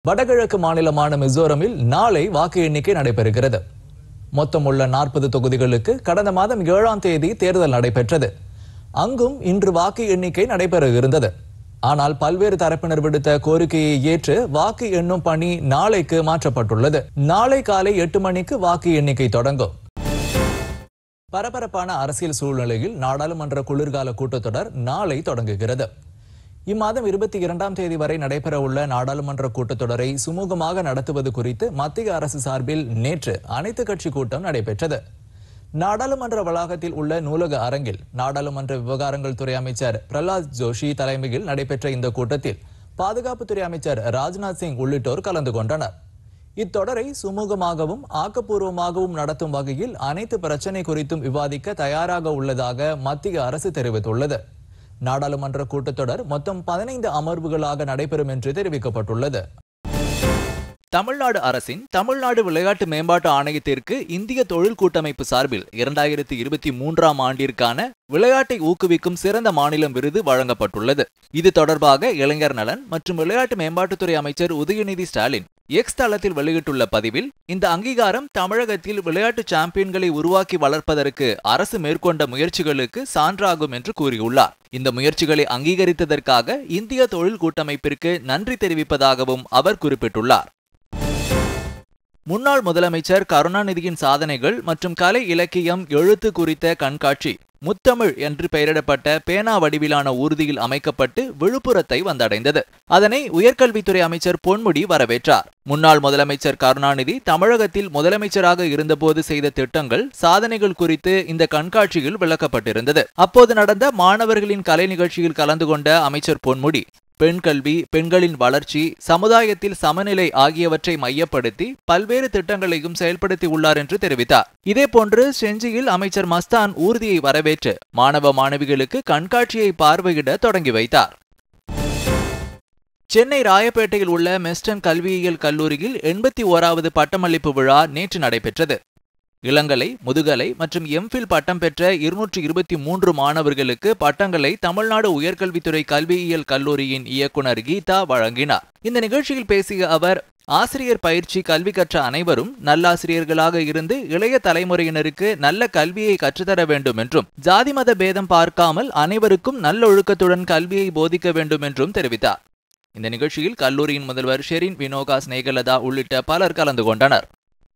வடகிழக்கு மாநிலமான மிசோரமில் நாளை வாக்கு எண்ணிக்கை நடைபெறுகிறது மொத்தம் உள்ள நாற்பது தொகுதிகளுக்கு கடந்த மாதம் ஏழாம் தேதி தேர்தல் நடைபெற்றது அங்கும் இன்று வாக்கு எண்ணிக்கை நடைபெற இருந்தது ஆனால் பல்வேறு தரப்பினர் விடுத்த கோரிக்கையை ஏற்று வாக்கு எண்ணும் பணி நாளைக்கு மாற்றப்பட்டுள்ளது நாளை காலை எட்டு மணிக்கு வாக்கு எண்ணிக்கை தொடங்கும் பரபரப்பான அரசியல் சூழ்நிலையில் நாடாளுமன்ற குளிர்கால கூட்டத்தொடர் நாளை தொடங்குகிறது இம்மாதம் இருபத்தி இரண்டாம் தேதி வரை நடைபெறவுள்ள நாடாளுமன்ற கூட்டத்தொடரை சுமூகமாக நடத்துவது குறித்து மத்திய அரசு சார்பில் நேற்று அனைத்து கட்சி கூட்டம் நடைபெற்றது நாடாளுமன்ற வளாகத்தில் உள்ள நூலக அரங்கில் நாடாளுமன்ற விவகாரங்கள் துறை அமைச்சர் பிரகலாத் ஜோஷி தலைமையில் நடைபெற்ற இந்த கூட்டத்தில் பாதுகாப்புத்துறை அமைச்சர் ராஜ்நாத் சிங் உள்ளிட்டோர் கலந்து கொண்டனர் இத்தொடரை சுமூகமாகவும் ஆக்கப்பூர்வமாகவும் நடத்தும் வகையில் அனைத்து பிரச்சனை குறித்தும் விவாதிக்க தயாராக உள்ளதாக மத்திய அரசு தெரிவித்துள்ளது நாடாளுமன்ற கூட்டத்தொடர் மொத்தம் பதினைந்து அமர்வுகளாக நடைபெறும் என்று தெரிவிக்கப்பட்டுள்ளது தமிழ்நாடு அரசின் தமிழ்நாடு விளையாட்டு மேம்பாட்டு ஆணையத்திற்கு இந்திய தொழில் கூட்டமைப்பு சார்பில் இரண்டாயிரத்தி இருபத்தி மூன்றாம் ஆண்டிற்கான விளையாட்டை ஊக்குவிக்கும் சிறந்த மாநிலம் விருது வழங்கப்பட்டுள்ளது இது தொடர்பாக இளைஞர் நலன் மற்றும் விளையாட்டு மேம்பாட்டுத்துறை அமைச்சர் உதயநிதி ஸ்டாலின் எக்ஸ் தளத்தில் வெளியிட்டுள்ள பதிவில் இந்த அங்கீகாரம் தமிழகத்தில் விளையாட்டு சாம்பியன்களை உருவாக்கி வளர்ப்பதற்கு அரசு மேற்கொண்ட முயற்சிகளுக்கு சான்றாகும் என்று கூறியுள்ளார் இந்த முயற்சிகளை அங்கீகரித்ததற்காக இந்திய தொழில் கூட்டமைப்பிற்கு நன்றி தெரிவிப்பதாகவும் அவர் குறிப்பிட்டுள்ளார் முன்னாள் முதலமைச்சர் கருணாநிதியின் சாதனைகள் மற்றும் கலை இலக்கியம் எழுத்து குறித்த கண்காட்சி முத்தமிழ் என்று பெயரிடப்பட்ட பேனா வடிவிலான ஊர்தியில் அமைக்கப்பட்டு விழுப்புரத்தை வந்தடைந்தது அதனை உயர்கல்வித்துறை அமைச்சர் பொன்முடி வரவேற்றார் முன்னாள் முதலமைச்சர் கருணாநிதி தமிழகத்தில் முதலமைச்சராக இருந்தபோது செய்த திட்டங்கள் சாதனைகள் குறித்து இந்த கண்காட்சியில் விளக்கப்பட்டிருந்தது அப்போது நடந்த மாணவர்களின் கலை நிகழ்ச்சியில் கலந்து கொண்ட அமைச்சர் பொன்முடி பெண் கல்வி பெண்களின் வளர்ச்சி சமுதாயத்தில் சமநிலை ஆகியவற்றை மையப்படுத்தி பல்வேறு திட்டங்களையும் செயல்படுத்தி உள்ளார் என்று தெரிவித்தார் இதேபோன்று செஞ்சியில் அமைச்சர் மஸ்தான் ஊர்தியை வரவேற்று மாணவ மாணவிகளுக்கு கண்காட்சியை பார்வையிட தொடங்கி வைத்தார் சென்னை ராயப்பேட்டையில் உள்ள மெஸ்டன் கல்வியியல் கல்லூரியில் எண்பத்தி ஓராவது பட்டமளிப்பு விழா நேற்று நடைபெற்றது இளங்கலை முதுகலை மற்றும் எம்ஃபில் பட்டம் பெற்ற இருநூற்றி இருபத்தி மூன்று மாணவர்களுக்கு பட்டங்களை தமிழ்நாடு உயர்கல்வித்துறை கல்வியியல் கல்லூரியின் இயக்குனர் கீதா வழங்கினார் இந்த நிகழ்ச்சியில் பேசிய அவர் ஆசிரியர் பயிற்சி கல்வி கற்ற அனைவரும் நல்லாசிரியர்களாக இருந்து இளைய தலைமுறையினருக்கு நல்ல கல்வியை கற்றுத்தர வேண்டும் என்றும் ஜாதி மத பேதம் பார்க்காமல் அனைவருக்கும் நல்லொழுக்கத்துடன் கல்வியை போதிக்க வேண்டும் என்றும் தெரிவித்தார் இந்த நிகழ்ச்சியில் கல்லூரியின் முதல்வர் ஷெரின் வினோகா ஸ்னேகலதா உள்ளிட்ட பலர் கலந்து கொண்டனர்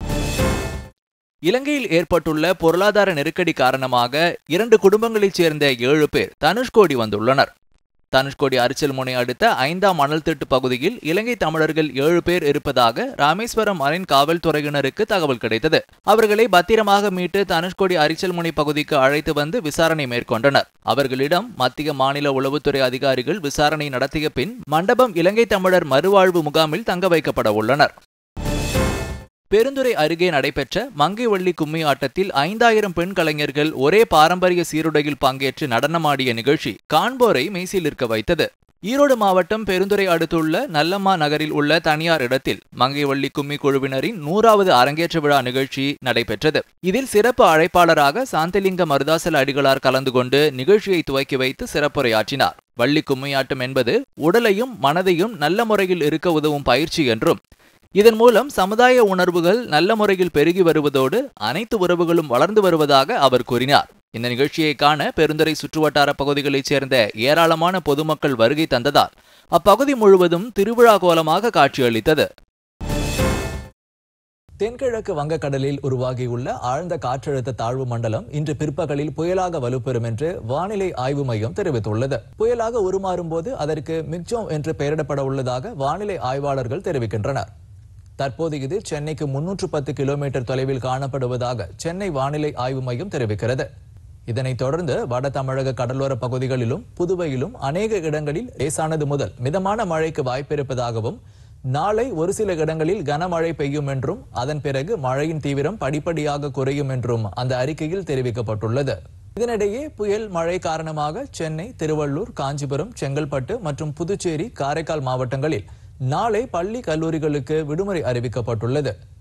இலங்கையில் ஏற்பட்டுள்ள பொருளாதார நெருக்கடி காரணமாக இரண்டு குடும்பங்களைச் சேர்ந்த ஏழு பேர் தனுஷ்கோடி வந்துள்ளனர் தனுஷ்கோடி அரிச்சல்முனை அடுத்த ஐந்தாம் மணல் திட்டு பகுதியில் இலங்கை தமிழர்கள் ஏழு பேர் இருப்பதாக ராமேஸ்வரம் மரைன் காவல்துறையினருக்கு தகவல் கிடைத்தது அவர்களை பத்திரமாக மீட்டு தனுஷ்கோடி அரிச்சல்முனை பகுதிக்கு அழைத்து வந்து விசாரணை மேற்கொண்டனர் அவர்களிடம் மத்திய மாநில உளவுத்துறை அதிகாரிகள் விசாரணை நடத்திய பின் மண்டபம் இலங்கை தமிழர் மறுவாழ்வு முகாமில் தங்க வைக்கப்பட உள்ளனர் பெருந்துறை அருகே நடைபெற்ற மங்கைவள்ளி கும்மி ஆட்டத்தில் ஐந்தாயிரம் பெண் கலைஞர்கள் ஒரே பாரம்பரிய சீருடையில் பங்கேற்று நடனமாடிய நிகழ்ச்சி காண்போரை மெய்சிலிருக்க வைத்தது ஈரோடு மாவட்டம் பெருந்துறை அடுத்துள்ள நல்லம்மா நகரில் உள்ள தனியார் இடத்தில் மங்கைவள்ளி கும்மி குழுவினரின் நூறாவது அரங்கேற்ற விழா நிகழ்ச்சி நடைபெற்றது இதில் சிறப்பு அழைப்பாளராக சாந்தலிங்க மருதாசல அடிகளார் கலந்து கொண்டு நிகழ்ச்சியை துவக்கி வைத்து சிறப்புரையாற்றினார் வள்ளி கும்மியாட்டம் என்பது உடலையும் மனதையும் நல்ல முறையில் இருக்க உதவும் பயிற்சி என்றும் இதன் மூலம் சமுதாய உணர்வுகள் நல்ல முறையில் பெருகி வருவதோடு அனைத்து உறவுகளும் வளர்ந்து வருவதாக அவர் கூறினார் இந்த நிகழ்ச்சியை காண பெருந்துறை சுற்றுவட்டார பகுதிகளைச் சேர்ந்த ஏராளமான பொதுமக்கள் வருகை தந்ததால் அப்பகுதி முழுவதும் திருவிழா கோலமாக காட்சியளித்தது தென்கிழக்கு வங்கக்கடலில் உருவாகியுள்ள ஆழ்ந்த காற்றழுத்த தாழ்வு மண்டலம் இன்று பிற்பகலில் புயலாக வலுப்பெறும் என்று வானிலை ஆய்வு மையம் தெரிவித்துள்ளது புயலாக உருமாறும் போது அதற்கு மிக்ஜோம் என்று பெயரிடப்பட உள்ளதாக வானிலை ஆய்வாளர்கள் தெரிவிக்கின்றனர் தற்போது இது சென்னைக்கு முன்னூற்று பத்து கிலோமீட்டர் தொலைவில் காணப்படுவதாக சென்னை வானிலை ஆய்வு மையம் தெரிவிக்கிறது இதனைத் தொடர்ந்து வட தமிழக கடலோர பகுதிகளிலும் புதுவையிலும் அநேக இடங்களில் லேசானது முதல் மிதமான மழைக்கு வாய்ப்பிருப்பதாகவும் நாளை ஒரு சில இடங்களில் கனமழை பெய்யும் என்றும் அதன் பிறகு மழையின் தீவிரம் படிப்படியாக குறையும் என்றும் அந்த அறிக்கையில் தெரிவிக்கப்பட்டுள்ளது இதனிடையே புயல் மழை காரணமாக சென்னை திருவள்ளூர் காஞ்சிபுரம் செங்கல்பட்டு மற்றும் புதுச்சேரி காரைக்கால் மாவட்டங்களில் நாளை பள்ளி கல்லூரிகளுக்கு விடுமுறை அறிவிக்கப்பட்டுள்ளது